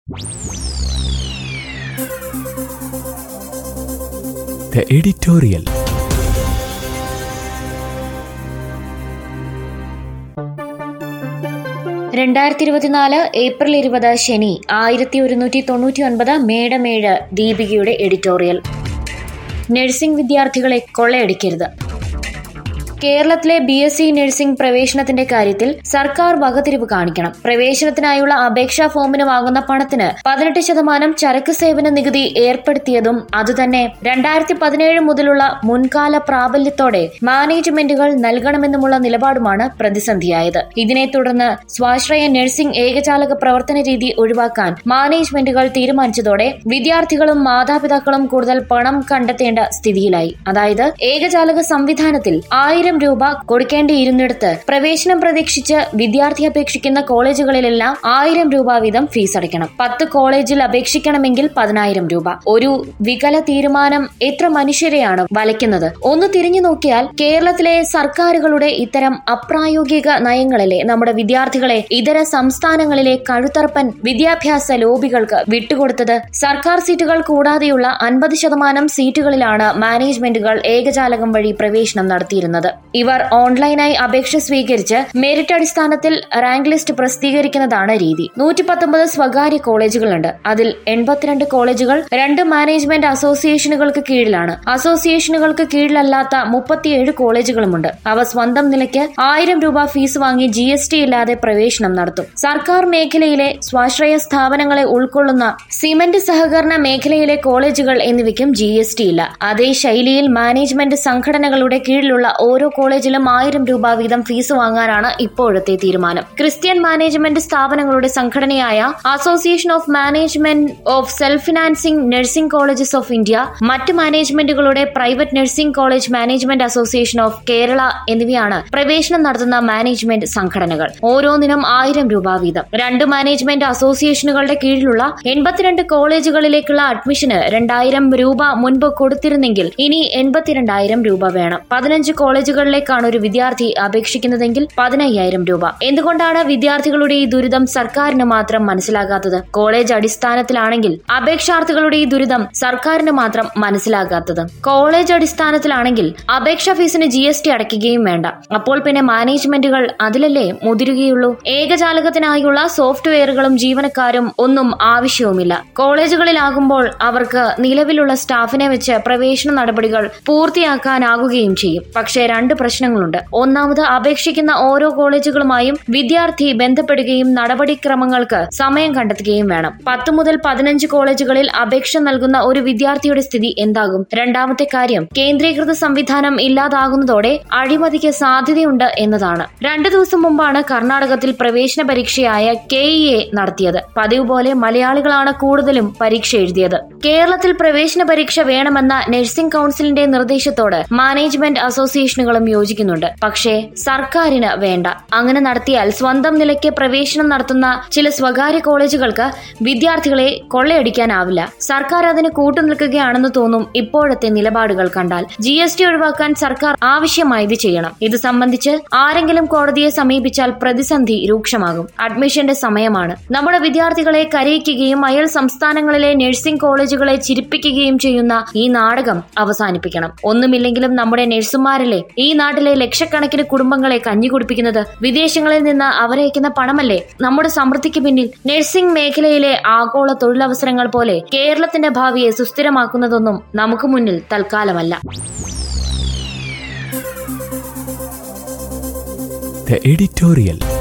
The editorial. രണ്ടായിരത്തി ഇരുപത്തിനാല് April ഇരുപത് ശനി ആയിരത്തി ഒരുന്നൂറ്റി തൊണ്ണൂറ്റി ഒൻപത് മേടമേഴ് ദീപികയുടെ എഡിറ്റോറിയൽ നഴ്സിംഗ് വിദ്യാർത്ഥികളെ കൊള്ളയടിക്കരുത് കേരളത്തിലെ ബി എസ് സി നഴ്സിംഗ് പ്രവേശനത്തിന്റെ കാര്യത്തിൽ സർക്കാർ വകതിരിവ് കാണിക്കണം പ്രവേശനത്തിനായുള്ള അപേക്ഷാ ഫോമിന് വാങ്ങുന്ന പണത്തിന് പതിനെട്ട് ശതമാനം ചരക്ക് സേവന നികുതി ഏർപ്പെടുത്തിയതും അതുതന്നെ രണ്ടായിരത്തി പതിനേഴ് മുതലുള്ള മുൻകാല പ്രാബല്യത്തോടെ മാനേജ്മെന്റുകൾ നൽകണമെന്നുമുള്ള നിലപാടുമാണ് പ്രതിസന്ധിയായത് ഇതിനെ തുടർന്ന് സ്വാശ്രയ നഴ്സിംഗ് ഏകജാലക പ്രവർത്തന രീതി ഒഴിവാക്കാൻ മാനേജ്മെന്റുകൾ തീരുമാനിച്ചതോടെ വിദ്യാർത്ഥികളും മാതാപിതാക്കളും കൂടുതൽ പണം കണ്ടെത്തേണ്ട സ്ഥിതിയിലായി അതായത് ഏകജാലക സംവിധാനത്തിൽ ആയിരം രൂപ കൊടുക്കേണ്ടിയിരുന്നിടത്ത് പ്രവേശനം പ്രതീക്ഷിച്ച് വിദ്യാർത്ഥി അപേക്ഷിക്കുന്ന കോളേജുകളിലെല്ലാം ആയിരം രൂപ വീതം ഫീസ് അടയ്ക്കണം പത്ത് കോളേജിൽ അപേക്ഷിക്കണമെങ്കിൽ പതിനായിരം രൂപ ഒരു വികല തീരുമാനം എത്ര മനുഷ്യരെയാണ് വലയ്ക്കുന്നത് ഒന്ന് തിരിഞ്ഞു നോക്കിയാൽ കേരളത്തിലെ സർക്കാരുകളുടെ ഇത്തരം അപ്രായോഗിക നയങ്ങളിലെ നമ്മുടെ വിദ്യാർത്ഥികളെ ഇതര സംസ്ഥാനങ്ങളിലെ കഴുത്തറപ്പൻ വിദ്യാഭ്യാസ ലോബികൾക്ക് വിട്ടുകൊടുത്തത് സർക്കാർ സീറ്റുകൾ കൂടാതെയുള്ള അൻപത് ശതമാനം സീറ്റുകളിലാണ് മാനേജ്മെന്റുകൾ ഏകജാലകം വഴി പ്രവേശനം നടത്തിയിരുന്നത് ഇവർ ഓൺലൈനായി അപേക്ഷ സ്വീകരിച്ച് മെറിറ്റ് അടിസ്ഥാനത്തിൽ റാങ്ക് ലിസ്റ്റ് പ്രസിദ്ധീകരിക്കുന്നതാണ് രീതി നൂറ്റി പത്തൊമ്പത് സ്വകാര്യ കോളേജുകളുണ്ട് അതിൽ എൺപത്തിരണ്ട് കോളേജുകൾ രണ്ട് മാനേജ്മെന്റ് അസോസിയേഷനുകൾക്ക് കീഴിലാണ് അസോസിയേഷനുകൾക്ക് കീഴിലല്ലാത്ത മുപ്പത്തിയേഴ് കോളേജുകളുമുണ്ട് അവ സ്വന്തം നിലയ്ക്ക് ആയിരം രൂപ ഫീസ് വാങ്ങി ജി എസ് ടി ഇല്ലാതെ പ്രവേശനം നടത്തും സർക്കാർ മേഖലയിലെ സ്വാശ്രയ സ്ഥാപനങ്ങളെ ഉൾക്കൊള്ളുന്ന സിമന്റ് സഹകരണ മേഖലയിലെ കോളേജുകൾ എന്നിവയ്ക്കും ജി എസ് ടി ഇല്ല അതേ ശൈലിയിൽ മാനേജ്മെന്റ് സംഘടനകളുടെ കീഴിലുള്ള ഓരോ കോളേജിലും ആയിരം രൂപ വീതം ഫീസ് വാങ്ങാനാണ് ഇപ്പോഴത്തെ തീരുമാനം ക്രിസ്ത്യൻ മാനേജ്മെന്റ് സ്ഥാപനങ്ങളുടെ സംഘടനയായ association of management of self financing nursing colleges of India മറ്റ് മാനേജ്മെന്റുകളുടെ private nursing college management association of Kerala എന്നിവയാണ് പ്രവേശനം നടത്തുന്ന മാനേജ്മെന്റ് സംഘടനകൾ ഓരോന്നിനും ആയിരം രൂപ വീതം രണ്ട് മാനേജ്മെന്റ് അസോസിയേഷനുകളുടെ കീഴിലുള്ള എൺപത്തിരണ്ട് കോളേജുകളിലേക്കുള്ള അഡ്മിഷന് രണ്ടായിരം രൂപ മുൻപ് കൊടുത്തിരുന്നെങ്കിൽ ഇനി എൺപത്തിരണ്ടായിരം രൂപ വേണം പതിനഞ്ച് കോളേജുകളിലേക്കാണ് ഒരു വിദ്യാർത്ഥി അപേക്ഷിക്കുന്നതെങ്കിൽ പതിനയ്യായിരം രൂപ എന്തുകൊണ്ടാണ് വിദ്യാർത്ഥികളുടെ ഈ ദുരിതം സർക്കാരിന് മാത്രം മനസ്സിലാകാത്തത് കോളേജ് അടിസ്ഥാനത്തിലാണെങ്കിൽ അപേക്ഷാർത്ഥികളുടെ ഈ ദുരിതം സർക്കാരിന് മാത്രം മനസ്സിലാകാത്തത് കോളേജ് അടിസ്ഥാനത്തിലാണെങ്കിൽ അപേക്ഷാ ഫീസിന് ജി എസ് ടി അടയ്ക്കുകയും വേണ്ട അപ്പോൾ പിന്നെ മാനേജ്മെന്റുകൾ അതിലല്ലേ മുതിരുകയുള്ളൂ ഏകജാലകത്തിനായുള്ള സോഫ്റ്റ്വെയറുകളും ജീവനക്കാരും ഒന്നും ആവശ്യവുമില്ല കോളേജുകളിലാകുമ്പോൾ അവർക്ക് നിലവിലുള്ള സ്റ്റാഫിനെ വെച്ച് പ്രവേശന നടപടികൾ പൂർത്തിയാക്കാനാകുകയും ചെയ്യും പക്ഷേ രണ്ട് പ്രശ്നങ്ങളുണ്ട് ഒന്നാമത് അപേക്ഷിക്കുന്ന ഓരോ കോളേജുകളുമായും വിദ്യാർത്ഥി ബന്ധപ്പെടുകയും നടപടിക്രമങ്ങൾക്ക് സമയം കണ്ടെത്തുകയും വേണം പത്ത് മുതൽ പതിനഞ്ച് കോളേജുകളിൽ അപേക്ഷ നൽകുന്ന ഒരു വിദ്യാർത്ഥിയുടെ സ്ഥിതി എന്താകും രണ്ടാമത്തെ കാര്യം കേന്ദ്രീകൃത സംവിധാനം ഇല്ലാതാകുന്നതോടെ അഴിമതിക്ക് സാധ്യതയുണ്ട് എന്നതാണ് രണ്ടു ദിവസം മുമ്പാണ് കർണാടകത്തിൽ പ്രവേശന പരീക്ഷയായ കെ ഇ എ നടത്തിയത് പതിവ് പോലെ മലയാളികളാണ് കൂടുതലും പരീക്ഷ എഴുതിയത് കേരളത്തിൽ പ്രവേശന പരീക്ഷ വേണമെന്ന നഴ്സിംഗ് കൌൺസിലിന്റെ നിർദ്ദേശത്തോട് മാനേജ്മെന്റ് അസോസിയേഷനുകളും യോജിക്കുന്നുണ്ട് പക്ഷേ സർക്കാരിന് വേണ്ട അങ്ങനെ നടത്തിയാൽ സ്വന്തം നിലയ്ക്ക് പ്രവേശനം നടത്തുന്ന ചില സ്വകാര്യ കോളേജുകൾക്ക് വിദ്യാർത്ഥികളെ കൊള്ളയടിക്കാനാവില്ല സർക്കാർ അതിന് കൂട്ടുനിൽക്കുകയാണെന്ന് തോന്നും ഇപ്പോഴത്തെ നിലപാടുകൾ കണ്ടാൽ ജി എസ് ടി ഒഴിവാക്കാൻ സർക്കാർ ആവശ്യമായത് ചെയ്യണം ഇത് സംബന്ധിച്ച് ആരെങ്കിലും കോടതിയെ സമീപിച്ചാൽ പ്രതിസന്ധി രൂക്ഷമാകും അഡ്മിഷന്റെ സമയമാണ് നമ്മുടെ വിദ്യാർത്ഥികളെ കരയിക്കുകയും അയൽ സംസ്ഥാനങ്ങളിലെ നഴ്സിംഗ് കോളേജുകളെ ചിരിപ്പിക്കുകയും ചെയ്യുന്ന ഈ നാടകം അവസാനിപ്പിക്കണം ഒന്നുമില്ലെങ്കിലും നമ്മുടെ നഴ്സുമാരല്ലേ ഈ നാട്ടിലെ ലക്ഷക്കണക്കിന് കുടുംബങ്ങളെ കഞ്ഞി കുടിപ്പിക്കുന്നത് വിദേശങ്ങളിൽ നിന്ന് അവരയക്കുന്ന പണമല്ലേ നമ്മുടെ സമൃദ്ധിക്ക് പിന്നിൽ നഴ്സിംഗ് മേഖലയിലെ ആഗോള തൊഴിലവസരങ്ങൾ പോലെ കേരളത്തിന്റെ ഭാവിയെ സുസ്ഥിരമാക്കുന്നതൊന്നും നമുക്ക് മുന്നിൽ തൽക്കാലമല്ല The editorial.